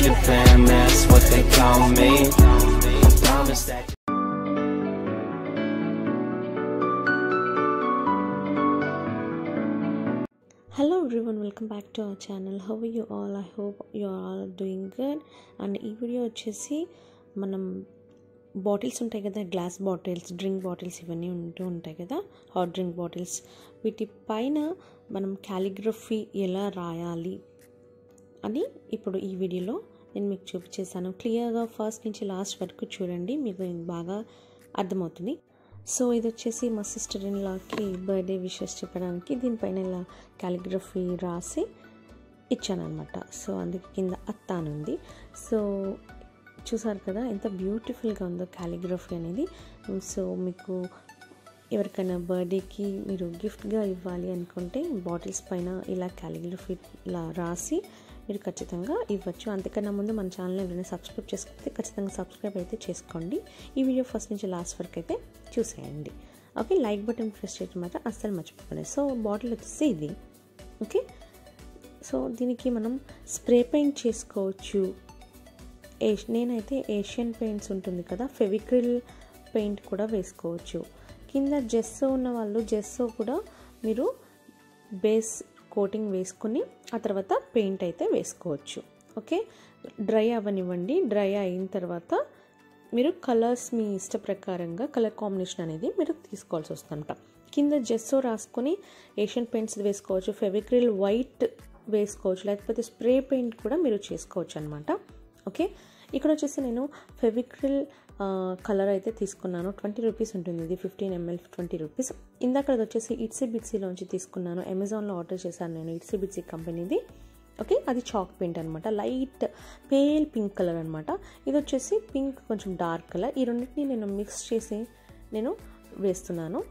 your fam, that's what they call me. I promise that. Hello everyone welcome back to our channel how you all I hope you are all doing good and ఈ video వచ్చేసి మనం bottles ఉంటాయి కదా glass bottles drink bottles ఇవన్నీ ఉంటూ ఉంటాయి కదా hot drink bottles వీటి పైన మనం క్యాలిగ్రఫీ ఎలా రాయాలి అని ఇప్పుడు ఈ వీడియోలో నేను మీకు చూపించేసాను క్లియర్గా ఫస్ట్ నుంచి లాస్ట్ వరకు చూడండి మీకు ఇది బాగా అర్థమవుతుంది సో ఇది వచ్చేసి మా సిస్టర్ ఇన్ లాకి బర్త్డే విషెస్ చెప్పడానికి దీనిపైన ఇలా క్యాలిగ్రఫీ రాసి ఇచ్చానమాట సో అందుకే కింద అత్త అని ఉంది సో చూసారు కదా ఎంత బ్యూటిఫుల్గా ఉందో క్యాలిగ్రఫీ అనేది సో మీకు ఎవరికైనా బర్త్డేకి మీరు గిఫ్ట్గా ఇవ్వాలి అనుకుంటే బాటిల్స్ పైన ఇలా క్యాలిగ్రఫీ ఇలా రాసి మీరు ఖచ్చితంగా ఇవ్వచ్చు అంతకన్నా ముందు మన ఛానల్ ఎవరైనా సబ్స్క్రైబ్ చేసుకుంటే ఖచ్చితంగా సబ్స్క్రైబ్ అయితే చేసుకోండి ఈ వీడియో ఫస్ట్ నుంచి లాస్ట్ వరకు అయితే చూసేయండి ఓకే లైక్ బటన్ ప్రెస్ చేయడం మాత్రం అస్సలు మర్చిపోకండి సో బాటిల్ వచ్చేసి ఇది ఓకే సో దీనికి మనం స్ప్రే పెయింట్ చేసుకోవచ్చు ఏష్ నేనైతే ఏషియన్ పెయింట్స్ ఉంటుంది కదా ఫెవిక్రిల్ పెయింట్ కూడా వేసుకోవచ్చు కింద జెస్సో ఉన్న వాళ్ళు జెస్సో కూడా మీరు బేస్ కోటింగ్ వేసుకుని ఆ తర్వాత పెయింట్ అయితే వేసుకోవచ్చు ఓకే డ్రై అవ్వనివ్వండి డ్రై అయిన తర్వాత మీరు కలర్స్ మీ ఇష్ట ప్రకారంగా కలర్ కాంబినేషన్ అనేది మీరు తీసుకోవాల్సి వస్తుందంట కింద జెస్సో రాసుకొని ఏషియన్ పెయింట్స్ వేసుకోవచ్చు ఫెవిక్రిల్ వైట్ వేసుకోవచ్చు లేకపోతే స్ప్రే పెయింట్ కూడా మీరు చేసుకోవచ్చు అనమాట ఓకే ఇక్కడ వచ్చేసి నేను ఫెవిక్రిల్ కలర్ అయితే తీసుకున్నాను ట్వంటీ రూపీస్ ఉంటుంది ఇది ఫిఫ్టీన్ ఎంఎల్ ట్వంటీ రూపీస్ ఇందాక అది వచ్చేసి ఇట్సీ బిట్సీలోంచి తీసుకున్నాను అమెజాన్లో ఆర్డర్ చేశాను నేను ఇట్సీ బిట్సీ కంపెనీది ఓకే అది చాక్ పెయింట్ అనమాట లైట్ పేల్ పింక్ కలర్ అనమాట ఇది వచ్చేసి పింక్ కొంచెం డార్క్ కలర్ ఈ రెండింటిని నేను మిక్స్ చేసి నేను వేస్తున్నాను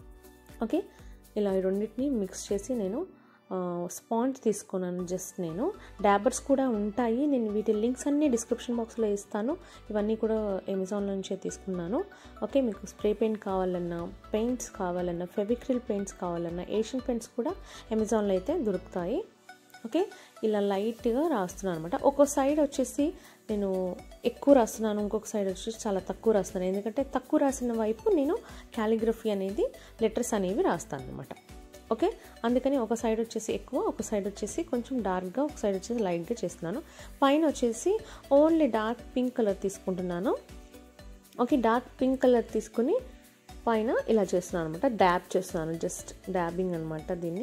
ఓకే ఇలా ఈ రెండింటిని మిక్స్ చేసి నేను స్పాంజ్ తీసుకున్నాను జస్ట్ నేను డాబర్స్ కూడా ఉంటాయి నేను వీటి లింక్స్ అన్నీ డిస్క్రిప్షన్ బాక్స్లో ఇస్తాను ఇవన్నీ కూడా అమెజాన్ నుంచే తీసుకున్నాను ఓకే మీకు స్ప్రే పెయింట్ కావాలన్నా పెయింట్స్ కావాలన్నా ఫెవిక్రిల్ పెయింట్స్ కావాలన్నా ఏషియన్ పెయింట్స్ కూడా అమెజాన్లో అయితే దొరుకుతాయి ఓకే ఇలా లైట్గా రాస్తున్నాను అనమాట ఒక సైడ్ వచ్చేసి నేను ఎక్కువ రాస్తున్నాను ఇంకొక సైడ్ వచ్చేసి చాలా తక్కువ రాస్తున్నాను ఎందుకంటే తక్కువ రాసిన వైపు నేను క్యాలిగ్రఫీ అనేది లెటర్స్ అనేవి రాస్తాను అనమాట ఓకే అందుకని ఒక సైడ్ వచ్చేసి ఎక్కువ ఒక సైడ్ వచ్చేసి కొంచెం డార్క్గా ఒక సైడ్ వచ్చేసి లైట్గా చేస్తున్నాను పైన వచ్చేసి ఓన్లీ డార్క్ పింక్ కలర్ తీసుకుంటున్నాను ఓకే డార్క్ పింక్ కలర్ తీసుకుని పైన ఇలా చేస్తున్నాను అనమాట డ్యాబ్ చేస్తున్నాను జస్ట్ డ్యాబింగ్ అనమాట దీన్ని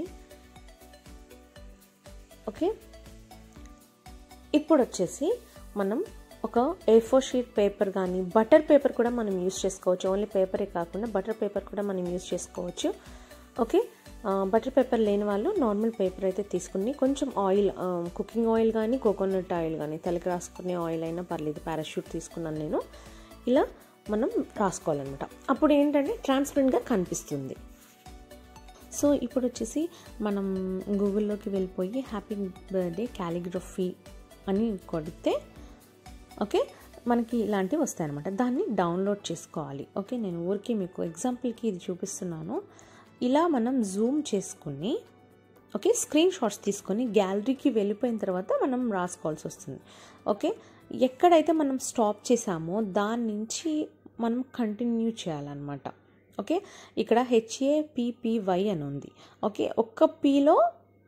ఓకే ఇప్పుడు వచ్చేసి మనం ఒక ఏ ఫోర్ షీట్ పేపర్ కానీ బటర్ పేపర్ కూడా మనం యూస్ చేసుకోవచ్చు ఓన్లీ పేపరే కాకుండా బటర్ పేపర్ కూడా మనం యూస్ చేసుకోవచ్చు ఓకే బటర్ పేపర్ లేని వాళ్ళు నార్మల్ పేపర్ అయితే తీసుకుని కొంచెం ఆయిల్ కుకింగ్ ఆయిల్ కానీ కోకోనట్ ఆయిల్ కానీ తలకి రాసుకునే ఆయిల్ అయినా పర్లేదు పారాషూట్ తీసుకున్నాను నేను ఇలా మనం రాసుకోవాలన్నమాట అప్పుడు ఏంటంటే ట్రాన్స్పరెంట్గా కనిపిస్తుంది సో ఇప్పుడు వచ్చేసి మనం గూగుల్లోకి వెళ్ళిపోయి హ్యాపీ బర్త్డే క్యాలిగ్రఫీ అని కొడితే ఓకే మనకి ఇలాంటివి వస్తాయి అనమాట దాన్ని డౌన్లోడ్ చేసుకోవాలి ఓకే నేను ఊరికి మీకు ఎగ్జాంపుల్కి ఇది చూపిస్తున్నాను ఇలా మనం జూమ్ చేసుకుని ఓకే స్క్రీన్ షాట్స్ తీసుకొని గ్యాలరీకి వెళ్ళిపోయిన తర్వాత మనం రాసుకోవాల్సి వస్తుంది ఓకే ఎక్కడైతే మనం స్టాప్ చేసామో దాని నుంచి మనం కంటిన్యూ చేయాలన్నమాట ఓకే ఇక్కడ హెచ్ఏపిపివై అని ఉంది ఓకే ఒక్క పీలో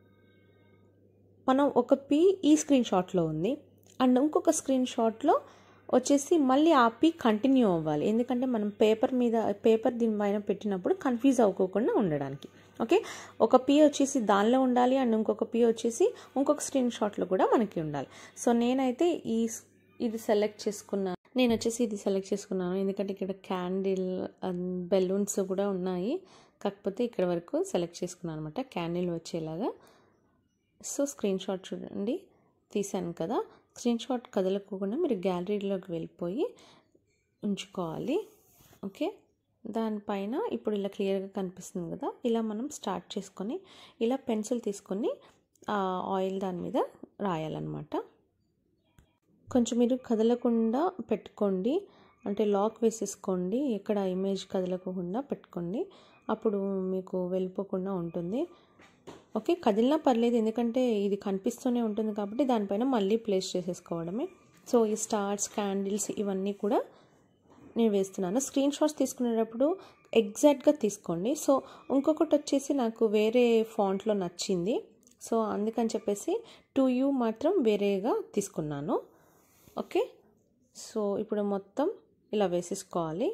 మనం ఒక పీ ఈ స్క్రీన్ షాట్లో ఉంది అండ్ ఇంకొక స్క్రీన్ షాట్లో వచ్చేసి మళ్ళీ ఆ పీ కంటిన్యూ అవ్వాలి ఎందుకంటే మనం పేపర్ మీద పేపర్ దీని పైన పెట్టినప్పుడు కన్ఫ్యూజ్ అవ్వకోకుండా ఉండడానికి ఓకే ఒక పీ వచ్చేసి దానిలో ఉండాలి అండ్ ఇంకొక పీ వచ్చేసి ఇంకొక స్క్రీన్ షాట్లో కూడా మనకి ఉండాలి సో నేనైతే ఈ ఇది సెలెక్ట్ చేసుకున్నాను నేను వచ్చేసి ఇది సెలెక్ట్ చేసుకున్నాను ఎందుకంటే ఇక్కడ క్యాండిల్ బెలూన్స్ కూడా ఉన్నాయి కాకపోతే ఇక్కడ వరకు సెలెక్ట్ చేసుకున్నాను అనమాట క్యాండిల్ వచ్చేలాగా సో స్క్రీన్ షాట్ చూడండి తీసాను కదా స్క్రీన్ షాట్ కదలకోకుండా మీరు గ్యాలరీలోకి వెళ్ళిపోయి ఉంచుకోవాలి ఓకే దానిపైన ఇప్పుడు ఇలా క్లియర్గా కనిపిస్తుంది కదా ఇలా మనం స్టార్ట్ చేసుకొని ఇలా పెన్సిల్ తీసుకొని ఆయిల్ దాని మీద రాయాలన్నమాట కొంచెం మీరు కదలకుండా పెట్టుకోండి అంటే లాక్ వేసేసుకోండి ఎక్కడ ఇమేజ్ కదలకుండా పెట్టుకోండి అప్పుడు మీకు వెళ్ళిపోకుండా ఉంటుంది ఓకే కదిలినా పర్లేదు ఎందుకంటే ఇది కనిపిస్తూనే ఉంటుంది కాబట్టి దానిపైన మళ్ళీ ప్లేస్ చేసేసుకోవడమే సో ఈ స్టార్స్ క్యాండిల్స్ ఇవన్నీ కూడా నేను వేస్తున్నాను స్క్రీన్ షాట్స్ తీసుకునేటప్పుడు ఎగ్జాక్ట్గా తీసుకోండి సో ఇంకొకటి వచ్చేసి నాకు వేరే ఫాంట్లో నచ్చింది సో అందుకని చెప్పేసి టూ యూ మాత్రం వేరేగా తీసుకున్నాను ఓకే సో ఇప్పుడు మొత్తం ఇలా వేసేసుకోవాలి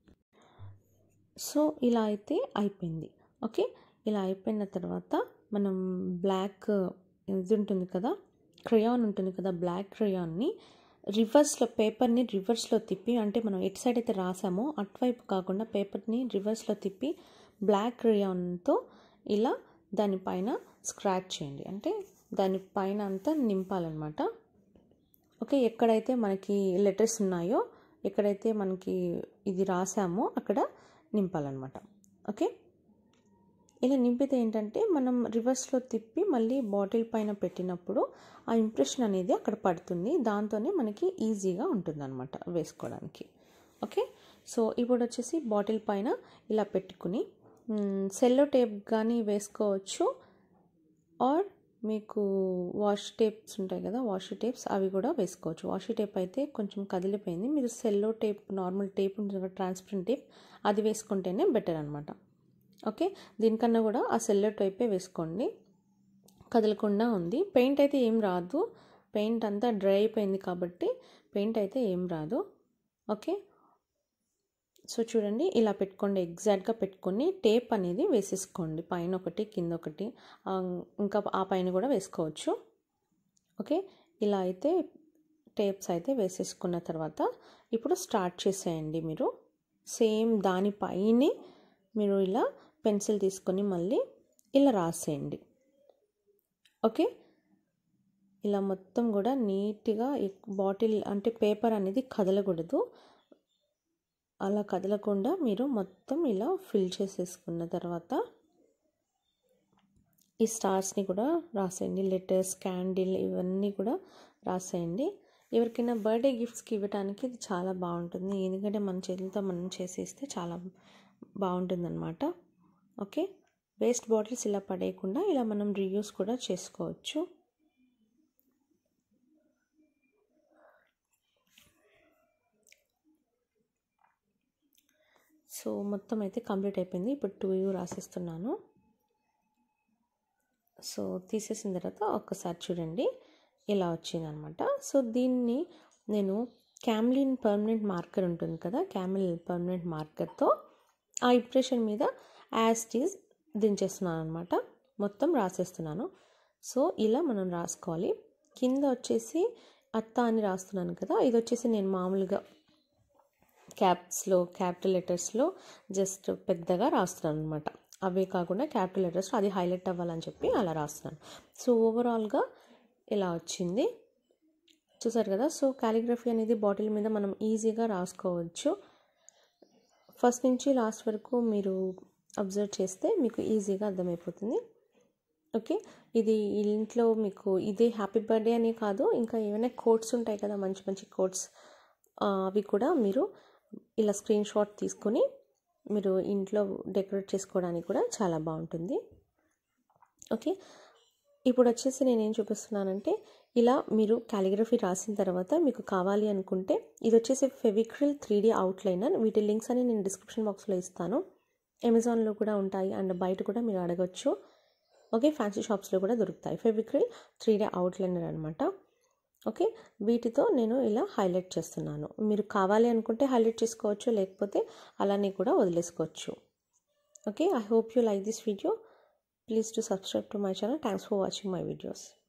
సో ఇలా అయితే అయిపోయింది ఓకే ఇలా అయిపోయిన తర్వాత మనం బ్లాక్ ఇది ఉంటుంది కదా క్రయాన్ ఉంటుంది కదా బ్లాక్ క్రయాన్ని రివర్స్లో పేపర్ని రివర్స్లో తిప్పి అంటే మనం ఎటు సైడ్ అయితే రాసామో అటువైపు కాకుండా పేపర్ని రివర్స్లో తిప్పి బ్లాక్ క్రయాన్తో ఇలా దానిపైన స్క్రాచ్ చేయండి అంటే దానిపైన అంతా నింపాలన్నమాట ఓకే ఎక్కడైతే మనకి లెటర్స్ ఉన్నాయో ఎక్కడైతే మనకి ఇది రాసామో అక్కడ నింపాలన్నమాట ఓకే ఇలా నింపితే ఏంటంటే మనం రివర్స్లో తిప్పి మళ్ళీ బాటిల్ పైన పెట్టినప్పుడు ఆ ఇంప్రెషన్ అనేది అక్కడ పడుతుంది దాంతోనే మనకి ఈజీగా ఉంటుందన్నమాట వేసుకోవడానికి ఓకే సో ఇప్పుడు వచ్చేసి బాటిల్ పైన ఇలా పెట్టుకుని సెల్లో టేప్ కానీ వేసుకోవచ్చు ఆర్ మీకు వాష్ టేప్స్ ఉంటాయి కదా వాష్ టేప్స్ అవి కూడా వేసుకోవచ్చు వాష్ టేప్ అయితే కొంచెం కదిలిపోయింది మీరు సెల్లో టేప్ నార్మల్ టేప్ ఉంటుంది కదా ట్రాన్స్పరెంట్ టేప్ అది వేసుకుంటేనే బెటర్ అనమాట ఓకే దీనికన్నా కూడా ఆ సెల్లో టైపే వేసుకోండి కదలకుండా ఉంది పెయింట్ అయితే ఏం రాదు పెయింట్ అంతా డ్రై అయిపోయింది కాబట్టి పెయింట్ అయితే ఏం రాదు ఓకే సో చూడండి ఇలా పెట్టుకోండి ఎగ్జాక్ట్గా పెట్టుకొని టేప్ అనేది వేసేసుకోండి పైన ఒకటి కింద ఒకటి ఇంకా ఆ పైన కూడా వేసుకోవచ్చు ఓకే ఇలా అయితే టేప్స్ అయితే వేసేసుకున్న తర్వాత ఇప్పుడు స్టార్ట్ చేసేయండి మీరు సేమ్ దానిపైనే మీరు ఇలా పెన్సిల్ తీసుకొని మళ్ళీ ఇలా రాసేయండి ఓకే ఇలా మొత్తం కూడా నీట్గా బాటిల్ అంటే పేపర్ అనేది కదలకూడదు అలా కదలకుండా మీరు మొత్తం ఇలా ఫిల్ చేసేసుకున్న తర్వాత ఈ స్టార్స్ని కూడా రాసేయండి లెటర్స్ క్యాండిల్ ఇవన్నీ కూడా రాసేయండి ఎవరికైనా బర్త్డే గిఫ్ట్స్కి ఇవ్వడానికి ఇది చాలా బాగుంటుంది ఎందుకంటే మన చేతులతో మనం చేసేస్తే చాలా బాగుంటుందన్నమాట ఓకే వేస్ట్ బాటిల్స్ ఇలా పడేయకుండా ఇలా మనం రీయూస్ కూడా చేసుకోవచ్చు సో మొత్తం అయితే కంప్లీట్ అయిపోయింది ఇప్పుడు టూ యూ రాసిస్తున్నాను సో తీసేసిన తర్వాత ఒక్కసారి చూడండి ఇలా వచ్చిందనమాట సో దీన్ని నేను క్యామ్లిన్ పర్మనెంట్ మార్కర్ ఉంటుంది కదా క్యామిల్ పర్మనెంట్ మార్కర్తో ఆ ఇంప్రెషన్ మీద యాస్టీస్ దించేస్తున్నాను అనమాట మొత్తం రాసేస్తున్నాను సో ఇలా మనం రాసుకోవాలి కింద వచ్చేసి అత్త అని రాస్తున్నాను కదా ఇది వచ్చేసి నేను మామూలుగా క్యాప్స్లో క్యాపిటల్ లెటర్స్లో జస్ట్ పెద్దగా రాస్తున్నాను అనమాట అవే కాకుండా క్యాపిటల్ లెటర్స్లో అది హైలైట్ అవ్వాలని చెప్పి అలా రాస్తున్నాను సో ఓవరాల్గా ఇలా వచ్చింది చూసారు కదా సో కాలిగ్రఫీ అనేది బాటిల్ మీద మనం ఈజీగా రాసుకోవచ్చు ఫస్ట్ నుంచి లాస్ట్ వరకు మీరు అబ్జర్వ్ చేస్తే మీకు ఈజీగా అర్థమైపోతుంది ఓకే ఇది ఇంట్లో మీకు ఇదే హ్యాపీ బర్త్డే అనే కాదు ఇంకా ఏమైనా కోట్స్ ఉంటాయి కదా మంచి మంచి కోట్స్ అవి కూడా మీరు ఇలా స్క్రీన్ షాట్ తీసుకొని మీరు ఇంట్లో డెకరేట్ చేసుకోవడానికి కూడా చాలా బాగుంటుంది ఓకే ఇప్పుడు వచ్చేసి నేను ఏం చూపిస్తున్నానంటే ఇలా మీరు కాలిగ్రఫీ రాసిన తర్వాత మీకు కావాలి అనుకుంటే ఇది వచ్చేసి ఫెవిక్రిల్ త్రీ డీ అవుట్లైనర్ వీటి లింక్స్ అని నేను డిస్క్రిప్షన్ బాక్స్లో ఇస్తాను అమెజాన్లో కూడా ఉంటాయి అండ్ బయట కూడా మీరు అడగచ్చు ఓకే ఫ్యాన్సీ షాప్స్లో కూడా దొరుకుతాయి ఫెవిక్రిల్ త్రీ డీ అవుట్లైనర్ అనమాట ఓకే వీటితో నేను ఇలా హైలైట్ చేస్తున్నాను మీరు కావాలి అనుకుంటే హైలైట్ చేసుకోవచ్చు లేకపోతే అలానే కూడా వదిలేసుకోవచ్చు okay I hope you like this video please to subscribe to my channel thanks for watching my videos